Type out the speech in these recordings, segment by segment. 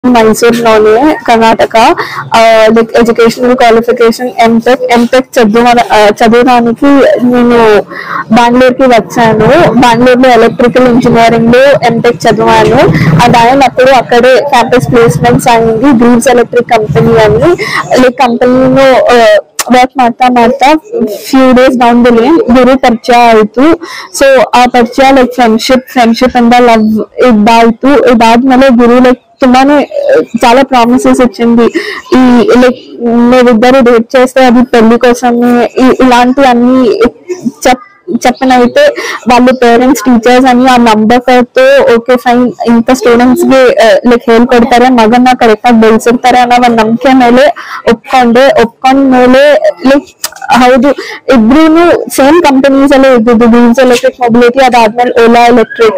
మైసూర్లోనే Karnataka like educational qualification MTech MTech చదువు చదవడానికి నేను బెంగళూరుకి వచ్చాను బెంగళూరులో ఎలక్ట్రికల్ ఇంజనీరింగ్ లో ఎంటెక్ చదివాను అది అయినప్పుడు అక్కడే క్యాంపస్ ప్లేస్మెంట్స్ అయింది గ్రీవ్స్ ఎలక్ట్రిక్ ಕಂಪನಿ ಅಲ್ಲಿ ಲೈಕ್ ಕಂಪನಿನೂ ವರ್ಕ್ ಮಾಡ್ತಾ ಮಾಡ್ತಾ few days down the lane ಗುರು ಪರಿಚಯ ಆಯ್ತು ಸೊ ಆ ಪರಿಚಯ ಲೈಕ್ ಫ್ರೆಂಡ್ಶಿಪ್ ಫ್ರೆಂಡ್ಶಿಪ್ ಇಂದ ಲವ್ ಇದಾಯ್ತು ಇದಾದ್ಮೇಲೆ ಗುರು ಲೈಕ್ ತುಂಬಾನೇ ಆ, చాలా ప్రామిసెస్ ఇచ్చింది ఈ లైక్ మీరిద్దరు డేట్ చేస్తే అది పెళ్లి కోసం ఇలాంటి అన్ని చెప్ చెప్పనైతే వాళ్ళు పేరెంట్స్ టీచర్స్ అని ఆ ನಂಬಕತ್ತು ಓಕೆ ಫೈನ್ ಇಂಥ ಸ್ಟೂಡೆಂಟ್ಸ್ ಗೆ ಲೈಕ್ ಹೇಳ್ಕೊಡ್ತಾರೆ ಮಗನ ಕರೆಕ್ಟ್ ಆಗಿ ಬೆಳೆಸಿರ್ತಾರೆ ಅನ್ನೋ ಒಂದ್ ನಂಬಿಕೆ ಮೇಲೆ ಒಪ್ಕೊಂಡೆ ಒಪ್ಕೊಂಡ್ ಮೇಲೆ ಲೈಕ್ ಹೌದು ಇಬ್ರು ಸೇಮ್ ಕಂಪನೀಸ್ ಅಲ್ಲೇ ಇದ್ದಿದ್ದು ಬೀನ್ಸ್ ಎಲೆಕ್ಟ್ರಿಕ್ ಮೊಬಿಲಿಟಿ ಅದಾದ್ಮೇಲೆ ಓಲಾ ಎಲೆಕ್ಟ್ರಿಕ್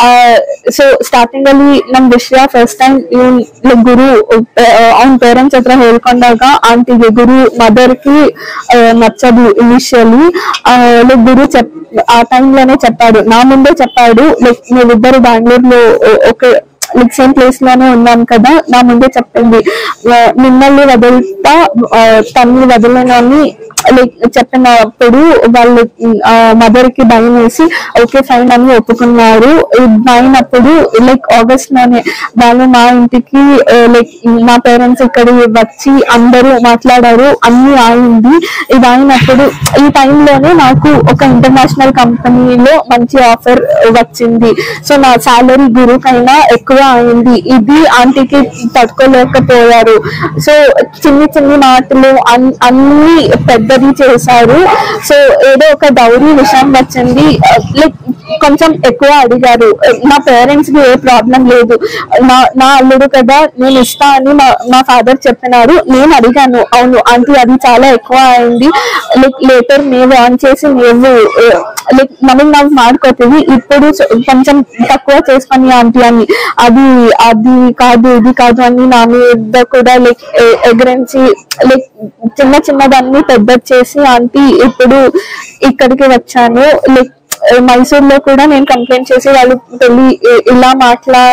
ಸೊ ಸ್ಟಾರ್ಟಿಂಗ್ ಅಲ್ಲಿ ನಮ್ ವಿಷಯ ಫಸ್ಟ್ ಟೈಮ್ ಲೈಕ್ ಗುರು ಅವ್ನ ಪೇರೆಂಟ್ಸ್ ಹತ್ರ ಹೇಳ್ಕೊಂಡಾಗ ಆಂಟಿಗೆ ಗುರು ಮದರ್ కి ఆ, నచ్చదు ఇనిషియలీ లైక్ గురు చెప్ ఆ టైంలోనే చెప్పాడు నా ముందే చెప్పాడు లైక్ మేమిద్దరు బెంగళూరులో ఒక లైక్ సేమ్ ప్లేస్ లోనే ఉన్నాం కదా నా ముందే చెప్పింది ఆ, మిమ్మల్ని వదులుతా ఆ, తన్ని వదలనని లైక్ చెప్పినప్పుడు వాళ్ళు మదర్ కి భయం వేసి ఓకే ఫైన్ అని ఒప్పుకున్నారు అయినప్పుడు లైక్ ఆగస్ట్ లోనే వాళ్ళు మా ఇంటికి లైక్ మా పేరెంట్స్ ఇక్కడ వచ్చి అందరూ మాట్లాడారు అన్ని అయింది ఇది అయినప్పుడు ఈ టైంలోనే నాకు ఒక ఇంటర్నేషనల్ కంపెనీలో మంచి ఆఫర్ వచ్చింది సో నా సాలరీ గురుకైనా ఎక్కువ అయింది ఇది ఆంటీకి తట్టుకోలేకపోయారు సో చిన్ని చిన్ని మాటలు అన్- అన్ని పెద్దది చేశారు సో ఏదో ఒక దౌరీ విషయం వచ్చింది లైక్ కొంచెం ఎక్కువ అడిగారు నా పేరెంట్స్ కి ఏ ప్రాబ్లం లేదు నా నా అల్లుడు కదా నేను ఇస్తా అని మా మా ఫాదర్ చెప్పినారు నేను అడిగాను అవును ఆంటీ అది చాలా ఎక్కువ అయింది లైక్ లేటర్ మేము ఆన్ చేసి మేము లైక్ మనం ನಾವು ಮಾಡ್ಕೋತೀವಿ ఇప్పుడు చ- కొంచెం తక్కువ చేసుకొని ఆంటీ అని అది అది కాదు ఇది కాదు అని నా మీద కూడా లైక్ ఎగరించి లైక్ చిన్న చిన్నదాన్ని పెద్ద చేసి ఆంటీ ఇప్పుడు ఇక్కడికి వచ్చాను లైక్ మైసూర్ లో కూడా నేను కంప్లైంట్ చేసి వాళ్ళు పెళ్లి ఇ- ఇలా మాట్లా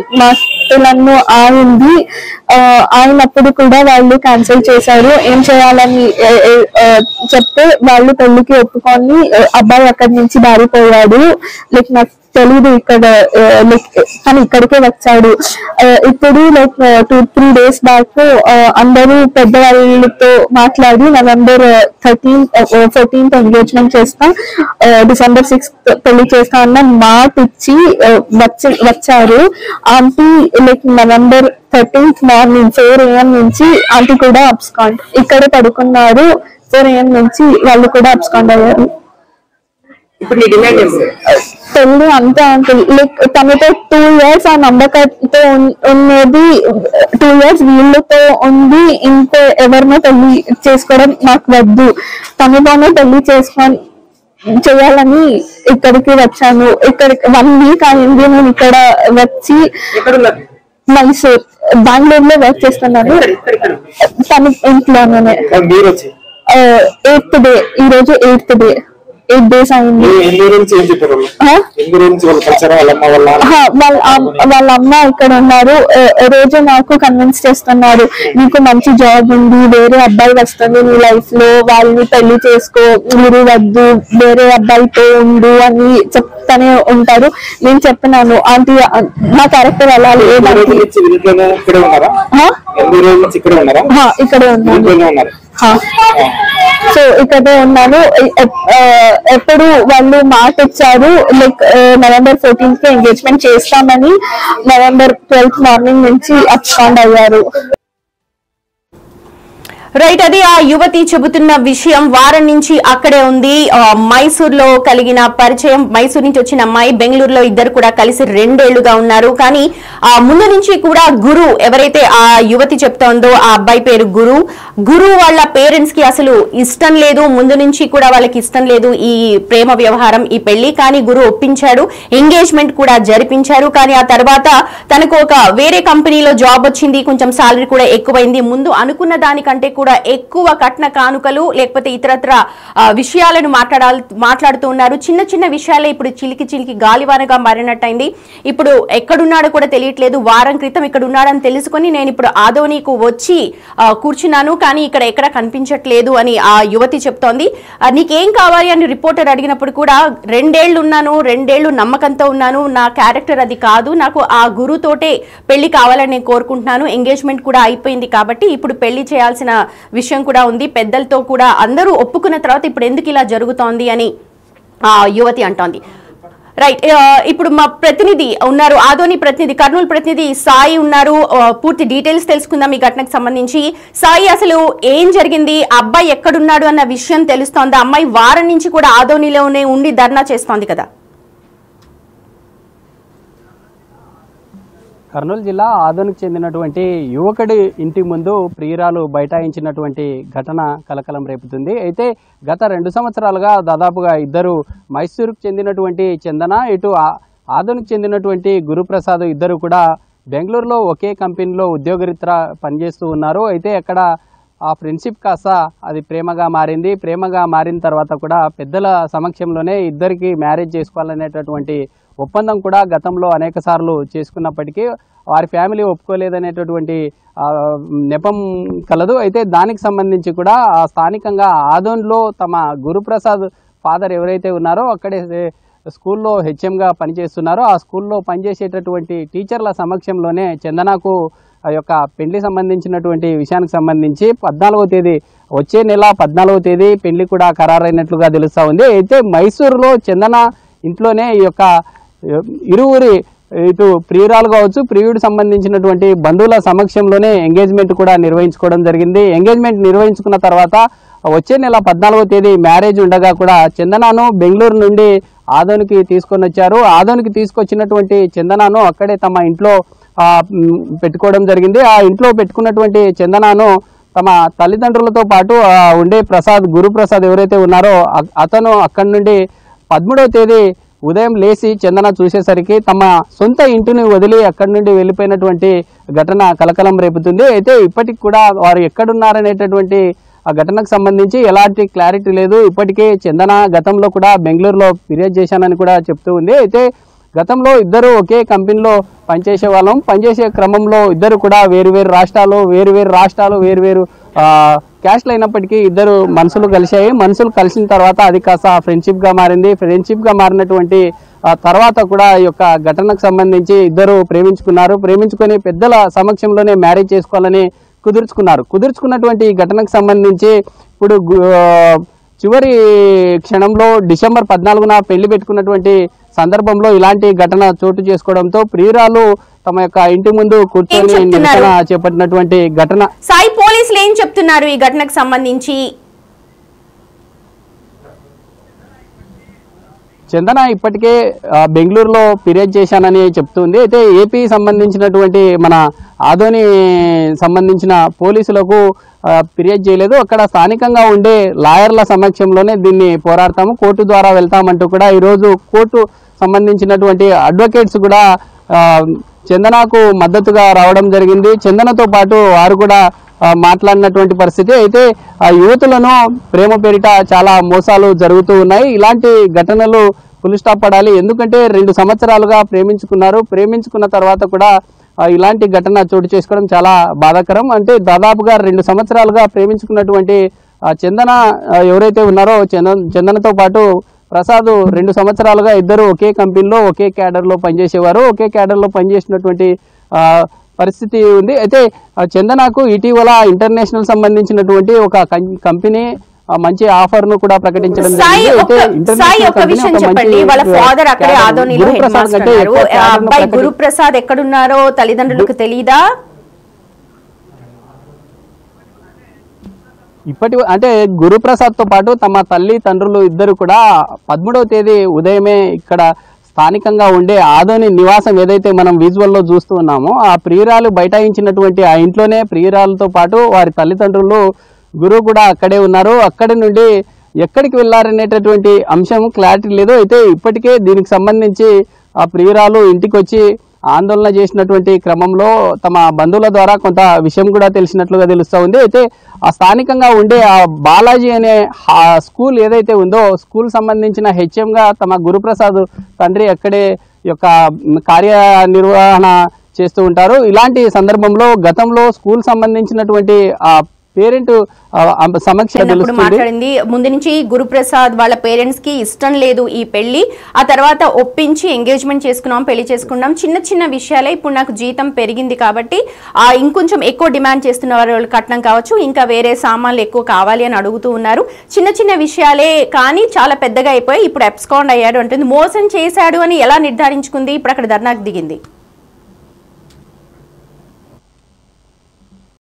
మాటలను ఆయింది ఆ, అయినప్పుడు కూడా వాళ్ళు క్యాన్సిల్ చేశారు ఏం చేయాలని ఏ- ఏ- ఆ, చెప్తే వాళ్ళు పెళ్లికి ఒప్పుకొని ఆ, అబ్బాయి అక్కడి నుంచి దారిపోయాడు లైక్ నాకు తెలీదు ఇక్కడ లైక్ తను ఇక్కడికే వచ్చాడు ఆ, ఇప్పుడు like two three days back అందరూ పెద్దవాళ్ళతో మాట్లాడి నవంబర్ థర్టీన్ ఫోర్టీన్త్ ఎంగేజ్మెంట్ చేస్తా డిసెంబర్ సిక్స్త్ పెళ్లి చేస్తా అన్న మాట ఇచ్చి ఆ, వచ్చి వచ్చారు aunty like November thirteenth morning four AM నుంచి ఆంటీ కూడా అబ్స్కాండ్ ఇక్కడే పడుకున్నారు ఫోర్ ఏఎం నుంచి వాళ్ళు కూడా అబ్స్కాండ్ అయ్యారు ఇప్పుడు నీ డిమాండ్ ఏంటి పెళ్లి అంతే అంకుల్ లైక్ తనతో టూ ఇయర్స్ ఆ నమ్మకంతో ఉన్- ఉన్నది టూ ఇయర్స్ వీళ్ళతో ఉంది ఇంకో ఎవరినో పెళ్లి చేసుకోవడం నాకు వద్దు తనతోనే పెళ్లి చేసుకొని చేయాలని ఇక్కడికి వచ్చాను ఇక్కడికి వన్ వీక్ అయింది నేను ఇక్కడ వచ్చి ఎక్కడ ఉన్నారు మైసూర్ బెంగళూరులో వర్క్ చేస్తున్నాను ఇక్కడ ఇక్కడ ఇక్కడ తన ఇంట్లోనే మీరు వచ్చి ఎయిత్ డే ఈ రోజు ఎయిత్ డే ఎయిట్ డేస్ అయింది మీరు ఎన్ని రోజుల నుంచి ఏం చెప్పారు వాళ్ళు ఆ? ఎన్ని రోజుల నుంచి వాళ్ళ కల్చర్ వాళ్ళ అమ్మ వాళ్ళ నాన్న ఆహా, వాళ్ళ అమ్- వాళ్ళ అమ్మ ఇక్కడ ఉన్నారు ఏ- ఏ రోజు నాకు కన్విన్స్ చేస్తున్నారు నీకు మంచి జాబ్ ఉంది వేరే అబ్బాయి వస్తుంది నీ లైఫ్ లో వాళ్ళని పెళ్లి చేసుకో మీరు వద్దు వేరే అబ్బాయితో ఉండు అని చెప్తానే ఉంటారు నేను చెప్పినాను ఆంటీ నా క్యారెక్టర్ అలా ఎన్ని రోజుల లేదంటే నుంచి వీళ్ళలోనే ఇక్కడే ఉన్నారా ఎన్ని రోజుల నుంచి ఇక్కడే ఉన్నారా ఇక్కడే ఉన్నాను వీళ్ళలోనే ఉన్నారు సో ఇక్కడే ఉన్నాను ఎ- ఎ- ఆ, ఎప్పుడు వాళ్ళు మాట ఇచ్చారు లైక్ నవంబర్ ఫోర్టీన్త్ కి ఎంగేజ్మెంట్ చేస్తామని నవంబర్ ట్వెల్త్ మార్నింగ్ నుంచి అప్స్కాండ్ అయ్యారు రైట్ అది ఆ యువతి చెబుతున్న విషయం వారం నుంచి అక్కడే ఉంది ఆ, మైసూర్లో కలిగిన పరిచయం మైసూర్ నుంచి వచ్చిన అమ్మాయి బెంగళూరులో ఇద్దరు కూడా కలిసి రెండేళ్లుగా ఉన్నారు కానీ ఆ ముందు నుంచి కూడా గురు ఎవరైతే ఆ యువతి చెప్తోందో ఆ అబ్బాయి పేరు గురు గురు వాళ్ళ పేరెంట్స్ కి అసలు ఇష్టం లేదు ముందు నుంచి కూడా వాళ్ళకి ఇష్టం లేదు ఈ ప్రేమ వ్యవహారం ఈ పెళ్లి కానీ గురు ఒప్పించాడు ఎంగేజ్మెంట్ కూడా జరిపించారు కానీ ఆ తర్వాత తనకు ఒక వేరే కంపెనీలో జాబ్ వచ్చింది కొంచెం సాలరీ కూడా ఎక్కువైంది ముందు అనుకున్న దానికంటే కూడా కూడా ఎక్కువ కట్న కానుకలు లేకపోతే ఇతరత్ర ఆ, విషయాలను మాట్లాడాలి మాట్లాడుతూ ఉన్నారు చిన్న చిన్న విషయాలే ఇప్పుడు చిలికి చిలికి గాలివానగా మారినట్టయింది ఇప్పుడు ఎక్కడున్నాడో కూడా తెలియట్లేదు వారం క్రితం ఇక్కడ ఉన్నాడని తెలుసుకొని నేను ఇప్పుడు ఆదోనీకు వచ్చి ఆ, కూర్చున్నాను కానీ ఇక్కడ ఎక్కడ కనిపించట్లేదు అని ఆ యువతి చెప్తోంది ఆ, నీకేం కావాలి అని రిపోర్టర్ అడిగినప్పుడు కూడా రెండేళ్లు ఉన్నాను రెండేళ్లు నమ్మకంతో ఉన్నాను నా క్యారెక్టర్ అది కాదు నాకు ఆ గురుతోటే పెళ్లి కావాలని నేను కోరుకుంటున్నాను ఎంగేజ్మెంట్ కూడా అయిపోయింది కాబట్టి ఇప్పుడు పెళ్లి చేయాల్సిన విషయం కూడా ఉంది పెద్దలతో కూడా అందరూ ఒప్పుకున్న తర్వాత ఇప్పుడు ఎందుకు ఇలా జరుగుతోంది అని ఆ యువతి అంటోంది రైట్ ఆ, ఇప్పుడు మా ప్రతినిధి ఉన్నారు ఆదోని ప్రతినిధి కర్నూలు ప్రతినిధి సాయి ఉన్నారు ఆ, పూర్తి డీటెయిల్స్ తెలుసుకుందాం ఈ ఘటనకు సంబంధించి సాయి అసలు ఏం జరిగింది ఆ అబ్బాయి ఎక్కడున్నాడు అన్న విషయం తెలుస్తోంది అమ్మాయి వారం నుంచి కూడా ఆదోనిలోనే ఉండి ధర్నా చేస్తోంది కదా కర్నూలు జిల్లా ఆదోనికి చెందినటువంటి యువకుడి ఇంటి ముందు ప్రియురాలు బైఠాయించినటువంటి ఘటన కలకలం రేపుతుంది అయితే గత రెండు సంవత్సరాలుగా దాదాపుగా ఇద్దరు మైసూరుకు చెందినటువంటి చందన ఇటు ఆ- ఆదోనికి చెందినటువంటి గురుప్రసాద్ ఇద్దరు కూడా బెంగళూరులో ఒకే కంపెనీలో ఉద్యోగరీత్యా పనిచేస్తూ ఉన్నారు అయితే అక్కడ ఆ ఫ్రెండ్షిప్ కాస్త అది ప్రేమగా మారింది ప్రేమగా మారిన తర్వాత కూడా పెద్దల సమక్షంలోనే ఇద్దరికి మ్యారేజ్ చేసుకోవాలనేటటువంటి ఒప్పందం కూడా గతంలో అనేక సార్లు చేసుకున్నప్పటికీ వారి ఫ్యామిలీ ఒప్పుకోలేదనేటటువంటి ఆ, నెపం కలదు అయితే దానికి సంబంధించి కూడా ఆ స్థానికంగా ఆదోన్లో తమ గురుప్రసాద్ ఫాదర్ ఎవరైతే ఉన్నారో అక్కడే స్కూల్లో హెచ్ఎంగా పనిచేస్తున్నారో ఆ స్కూల్లో పనిచేసేటటువంటి టీచర్ల సమక్షంలోనే చందనకు ఆ యొక్క పెళ్లి సంబంధించినటువంటి విషయానికి సంబంధించి పద్నాలుగో తేదీ వచ్చే నెల పద్నాలుగో తేదీ పెళ్లి కూడా ఖరారైనట్లుగా తెలుస్తా ఉంది అయితే మైసూరులో చందన ఇంట్లోనే ఈ యొక్క ఇరువురి ఇటు ప్రియురాలు కావచ్చు ప్రియుడు సంబంధించినటువంటి బంధువుల సమక్షంలోనే ఎంగేజ్మెంట్ కూడా నిర్వహించుకోవడం జరిగింది ఎంగేజ్మెంట్ నిర్వహించుకున్న తర్వాత వచ్చే నెల పద్నాలుగో తేదీ మ్యారేజ్ ఉండగా కూడా చందనాను బెంగళూరు నుండి ఆదోనికి తీసుకొని వచ్చారు ఆదోనికి తీసుకొచ్చినటువంటి చందనాను అక్కడే తమ ఇంట్లో ఆ, మ్, పెట్టుకోవడం జరిగింది ఆ ఇంట్లో పెట్టుకున్నటువంటి చందనాను తమ తల్లిదండ్రులతో పాటు ఆ, ఉండే ప్రసాద్ గురుప్రసాద్ ఎవరైతే ఉన్నారో అ- అతను అక్కడి నుండి పదమూడవ తేదీ ఉదయం లేచి చందన చూసేసరికి తమ సొంత ఇంటిని వదిలి అక్కడి నుండి వెళ్ళిపోయినటువంటి ఘటన కలకలం రేపుతుంది అయితే ఇప్పటికి కూడా వారు ఎక్కడున్నారనేటటువంటి ఆ ఘటనకు సంబంధించి ఎలాంటి క్లారిటీ లేదు ఇప్పటికే చందన గతంలో కూడా బెంగళూరులో ఫిర్యాదు చేశానని కూడా చెప్తూ ఉంది అయితే గతంలో ఇద్దరు ఒకే కంపెనీలో పనిచేసే వాళ్ళం పనిచేసే క్రమంలో ఇద్దరు కూడా వేరు వేరు రాష్ట్రాలు వేరు వేరు రాష్ట్రాలు వేరు వేరు క్యాస్ట్లు అయినప్పటికీ ఇద్దరు మనసులు కలిశాయి మనసులు కలిసిన తర్వాత అది కాస్త ఫ్రెండ్షిప్ గా మారింది ఫ్రెండ్షిప్ గా మారినటువంటి ఆ తర్వాత కూడా ఈ యొక్క ఘటనకు సంబంధించి ఇద్దరు ప్రేమించుకున్నారు ప్రేమించుకొని పెద్దల సమక్షంలోనే మ్యారేజ్ చేసుకోవాలని కుదుర్చుకున్నారు కుదుర్చుకున్నటువంటి ఈ ఘటనకు సంబంధించి ఇప్పుడు గు- ఆ, చివరి క్షణంలో డిసెంబర్ పద్నాలుగున పెళ్లి పెట్టుకున్నటువంటి సందర్భంలో ఇలాంటి ఘటన చోటు చేసుకోవడంతో ప్రియురాలు తమ యొక్క ఇంటి ముందు కూర్చొని చెప్తున్నారు? నిరసన చేపట్టినటువంటి ఘటన సాయి పోలీసులు ఏం చెప్తున్నారు ఈ ఘటనకు సంబంధించి చందన ఇప్పటికే ఆ, బెంగళూరులో ఫిర్యాదు చేశానని చెప్తుంది అయితే ఏపీ సంబంధించినటువంటి మన ఆదోని సంబంధించిన పోలీసులకు ఆ, ఫిర్యాదు చేయలేదు అక్కడ స్థానికంగా ఉండే లాయర్ల సమక్షంలోనే దీన్ని పోరాడతాము కోర్టు ద్వారా వెళ్తామంటూ కూడా ఈరోజు కోర్టు సంబంధించినటువంటి అడ్వకేట్స్ కూడా ఆ, చందనకు మద్దతుగా రావడం జరిగింది చందనతో పాటు వారు కూడా ఆ, మాట్లాడినటువంటి పరిస్థితి అయితే ఆ యువతులను ప్రేమ పేరిట చాలా మోసాలు జరుగుతూ ఉన్నాయి ఇలాంటి ఘటనలు ఫుల్ స్టాప్ పడాలి ఎందుకంటే రెండు సంవత్సరాలుగా ప్రేమించుకున్నారు ప్రేమించుకున్న తర్వాత కూడా ఆ, ఇలాంటి ఘటన చోటు చేసుకోవడం చాలా బాధాకరం అంటే దాదాపుగా రెండు సంవత్సరాలుగా ప్రేమించుకున్నటువంటి ఆ, చందన ఆ, ఎవరైతే ఉన్నారో చందన చందనతో పాటు ప్రసాద్ రెండు సంవత్సరాలుగా ఇద్దరు ఒకే కంపెనీలో ఒకే క్యాడర్లో పనిచేసేవారు ఒకే క్యాడర్లో పనిచేసినటువంటి ఆ, పరిస్థితి ఉంది అయితే ఆ, చందనకు ఇటీవల ఇంటర్నేషనల్ సంబంధించినటువంటి ఒక కం- కంపెనీ ఆ, మంచి ఆఫర్ ను కూడా ప్రకటించడం సాయి జరిగింది ఒక అయితే ఇంటర్నేషనల్ సాయి ఒక కంపెనీ విషయం ఒక మంచి, చెప్పండి వాళ్ళ ఆ, ఫాదర్ అక్కడే క్యాడర్ ఆదోనిలో హెడ్ గురుప్రసాద్ మాస్టర్ కంటే ఉన్నారు ఎక్కువ ఆ క్యాడర్ను అబ్బాయి ప్రకటి- గురుప్రసాద్ ఎక్కడున్నారో తల్లిదండ్రులకు తెలీదా ఇప్పటి అంటే గురుప్రసాద్ తో పాటు తమ తల్లి తండ్రులు ఇద్దరు కూడా పదమూడవ తేదీ ఉదయమే ఇక్కడ స్థానికంగా ఉండే ఆదోని నివాసం ఏదైతే మనం విజువల్ లో చూస్తూ ఉన్నామో ఆ ప్రియురాలు బైఠాయించినటువంటి ఆ ఇంట్లోనే ప్రియురాలతో పాటు వారి తల్లిదండ్రులు గురువు కూడా అక్కడే ఉన్నారు అక్కడి నుండి ఎక్కడికి వెళ్ళారనేటటువంటి అంశం క్లారిటీ లేదు అయితే ఇప్పటికే దీనికి సంబంధించి ఆ ప్రియురాలు ఇంటికి వచ్చి ఆందోళన చేసినటువంటి క్రమంలో తమ బంధువుల ద్వారా కొంత విషయం కూడా తెలిసినట్లుగా తెలుస్తూ ఉంది అయితే ఆ స్థానికంగా ఉండే ఆ బాలాజీ అనే ఆ స్కూల్ ఏదైతే ఉందో స్కూల్ సంబంధించిన హెచ్ఎంగా తమ గురుప్రసాద్ తండ్రి అక్కడే యొక్క కార్యనిర్వహణ చేస్తూ ఉంటారు ఇలాంటి సందర్భంలో గతంలో స్కూల్ సంబంధించినటువంటి ఆ పేరెంట్ సమక్ష అప్పుడు తెలుస్తుంది మాట్లాడింది ముందు నుంచి గురుప్రసాద్ వాళ్ళ పేరెంట్స్ కి ఇష్టం లేదు ఈ పెళ్లి ఆ తర్వాత ఒప్పించి ఎంగేజ్మెంట్ చేసుకున్నాం పెళ్లి చేసుకున్నాం చిన్న చిన్న విషయాలే ఇప్పుడు నాకు జీతం పెరిగింది కాబట్టి ఆ ఇంకొంచెం ఎక్కువ డిమాండ్ చేస్తున్న వాళ్ళు కట్నం కావచ్చు ఇంకా వేరే సామాన్లు ఎక్కువ కావాలి అని అడుగుతూ ఉన్నారు చిన్న చిన్న విషయాలే కానీ చాలా పెద్దగా అయిపోయి ఇప్పుడు ఎప్స్కాండ్ అయ్యాడు అంటుంది మోసం చేశాడు అని ఎలా నిర్ధారించుకుంది ఇప్పుడు అక్కడ ధర్నాకు దిగింది